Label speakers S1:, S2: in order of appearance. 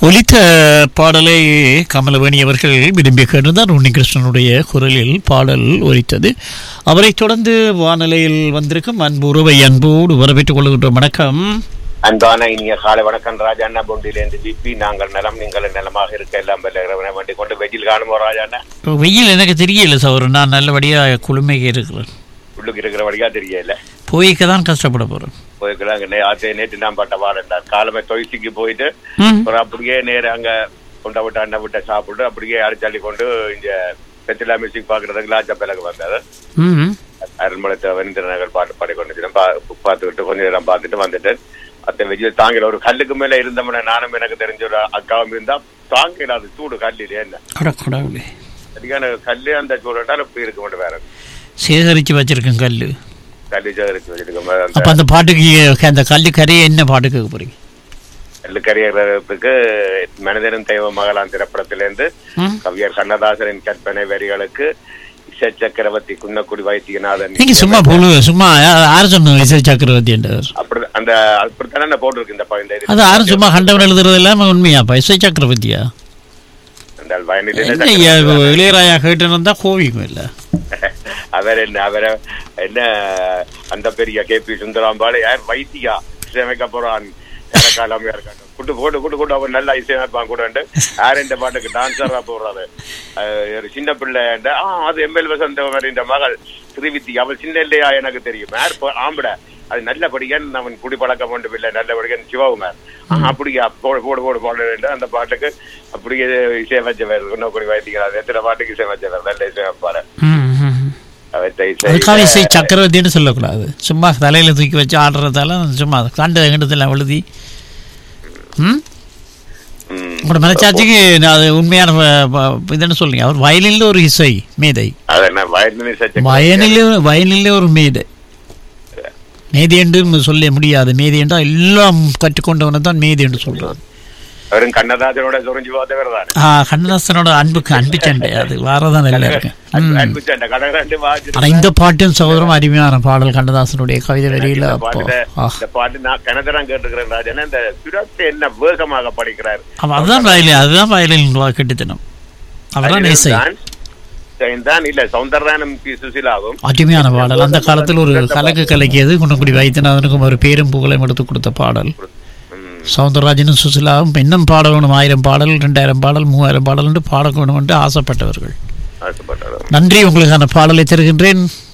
S1: ஒலித்த பாடலை கமலவேணி அவர்கள் விரும்பி கேட்டிருந்தார் உன்னிகிருஷ்ணனுடைய குரலில் பாடல் ஒலித்தது அவரைத் தொடர்ந்து வானொலியில் வந்திருக்கும் அன்பு உறவை அன்போடு வரவேற்றுக் கொள்கின்ற வணக்கம்
S2: அன்பான இனிய காலை வணக்கம் ராஜா அண்ணா பொண்டிலேருந்து விபி நாங்கள் நலம் நீங்கள் நலமாக இருக்க எல்லாம் வல்ல இறைவனை வேண்டிக் கொண்டு வெயில் காணுமோ ராஜா அண்ணா
S1: வெயில் எனக்கு தெரியல சௌர் நான் நல்லபடியாக குளுமைக்கு இருக்கிறேன்
S2: உள்ளுக்கு இருக்கிற வழியா தெரியல
S1: போய்க்க தான் கஷ்டப்பட போகிறேன்
S2: போயிருக்கிறாங்க நே ஆத்தே நேற்று நான் பட்ட வாரண்டார் காலமே தொய்சிக்கு போயிட்டு அப்புறம் அப்படியே நேர அங்க கொண்ட விட்ட அண்ணன் விட்ட சாப்பிட்டு அப்படியே அடிச்சள்ளி கொண்டு இங்க பெத்திலா மியூசிக் பாக்குறதுக்கு லாச்சா பிறகு வந்தாரு
S1: ம்
S2: அருண்மலை வெந்திர நகர் பாட்டு பாடி கொண்டு பார்த்துக்கிட்டு கொஞ்ச நேரம் பார்த்துட்டு வந்துட்டு அத்தை வெஜில் தாங்கல ஒரு கல்லுக்கு மேல இருந்தவன நானும் எனக்கு தெரிஞ்ச ஒரு அக்காவும் இருந்தா தாங்கல அது சூடு கல்லில் என்ன
S1: கடக்கடவுளே
S2: சரியான கல்லு அந்த சூடால இப்படி இருக்க மாட்டேன் வேற
S1: சேகரித்து வச்சிருக்கேன் கல்
S2: கல்லு சேகரிச்சு வச்சிருக்கோம்
S1: அப்போ
S2: அந்த
S1: அந்த பாட்டுக்கு அந்த கல்லு கரையை என்ன பாட்டு கேட்க போறீங்க
S2: கல்லு கரையறதுக்கு மனிதனும் தெய்வ மகளான் திரைப்படத்திலிருந்து
S1: ம்
S2: கவியர் கண்ணதாசனின் கற்பனை வரிகளுக்கு இசை சக்கரவர்த்தி குன்னக்குடி வைத்தியநாதன்
S1: நீங்க சும்மா புழு சும்மா யா- யார் சொன்ன இசை சக்கரவர்த்தி என்றவர்
S2: அப்படி அந்த அப்படித்தானே போட்டிருக்கு இந்த ப- இந்த இது.
S1: அது யாரும் சும்மா கண்டவன் எழுதுறது இல்லாம உண்மையாப்பா இசை சக்கரவர்த்தியா
S2: அந்த வயலிலே
S1: என்ன ஐயா, இளையராஜா கேட்டு இருந்தா கோவிக்கும் இல்ல
S2: அவர் என்ன அவரை என்ன அந்த பெரிய கே பி சுந்தராம்பாள் யார் வைத்தியா இசையமைக்க போறான் கரக்காலாமையா இருக்காங்க குட்டு போட்டு குட்டு குட்டு அவர் நல்லா இசையமைப்பான் கூட யார் இந்த பாட்டுக்கு டான்சரா போடுறாரு அஹ் ஒரு சின்ன பிள்ளை ஆ அது எம்எல் வசந்த இந்த மகள் ஸ்ரீவித்தி அவள் சின்ன இல்லையா எனக்கு தெரியும் யார் போ- ஆம்பளை அது நல்லபடியான் அவன் குடிப்பழக்கம் ஒன்றும் இல்லை நல்லபடியான் சிவகுமார் ஆ, அப்படியா போடு போடு போடு போடு அந்த பாட்டுக்கு அப்படியே இசையமைச்சவர் இன்னும் குடி வைத்திக்கிறார் எத்தனை பாட்டுக்கு இசையமைச்சவர் நல்ல இசையமைப்பாரு
S1: ம், ம்.
S2: அவற்றை
S1: அதுக்காக இசை
S2: செய்த-
S1: சக்கரவர்த்தின்னு சொல்லக்கூடாது சும்மா தலையில தூக்கி வச்சு ஆடுறதால சும்மா கண்ட எங்கிட்டத்தில் எழுதி ம்
S2: ம்.
S1: உங்களோட மனச்சாட்சிக்கு நான் அது உண்மையான ப- ப- இதுன்னு சொல்லுங்க அவர் வயலில் ஒரு இசை மேதை
S2: அது என்ன வயலின் இசை சக்கரவர்த்தி.
S1: வயலிலே வயலிலே ஒரு மேதை மேதை என்று சொல்ல முடியாது மேதை என்றால் எல்லாம் கற்றுக்கொண்டவனை தான் மேதை என்று சொல்றாரு
S2: அவரும் கண்ணதாசனோட சொரிஞ்சு பார்த்தவர் தான்
S1: ஆ கண்ணதாசனோட அன்புக்கு அன்பு சண்டை அது வாரதான் நல்லா இருக்கு ம்.
S2: அன்புச்சண்ட கடகரண்டு வாச்சு
S1: ஆனா இந்த பாட்டும் சகோதரம் அருமையான பாடல் கண்ணதாசனுடைய கவிதை வரியில
S2: இந்த
S1: அப்போ
S2: பாட்டுல
S1: ஆ.
S2: இந்த பாட்டு நான் கனதரம் கேட்டுக்கிறேன் ராஜன் இந்த சுரத்தை என்ன வேகமாக படிக்கிறார்
S1: அப்ப அதுதான் வயலின் அதுதான் வயலின் கெட்டுத்தனம் அவர்தான் இசை
S2: தான் தான் இல்ல சௌந்தரராயனும் பி சுசிலாவும்
S1: அருமையான பாடல் அந்த காலத்தில் ஒரு கலக்கு கலக்கியது குணக்குடி வைத்தியநாதனுக்கும் ஒரு பேரும் புகழையும் எடுத்து கொடுத்த பாடல்
S2: ம்.
S1: சவுந்தரராஜனும் சுசிலாவும் இன்னும் பாட வேணும் ஆயிரம் பாடல் ரெண்டாயிரம் பாடல் மூவாயிரம் பாடல் என்று பாட வேணும் என்று ஆசைப்பட்டவர்கள்
S2: ஆசைப்பட்டார்
S1: நன்றி உங்களுக்கான பாடலை தருகின்றேன்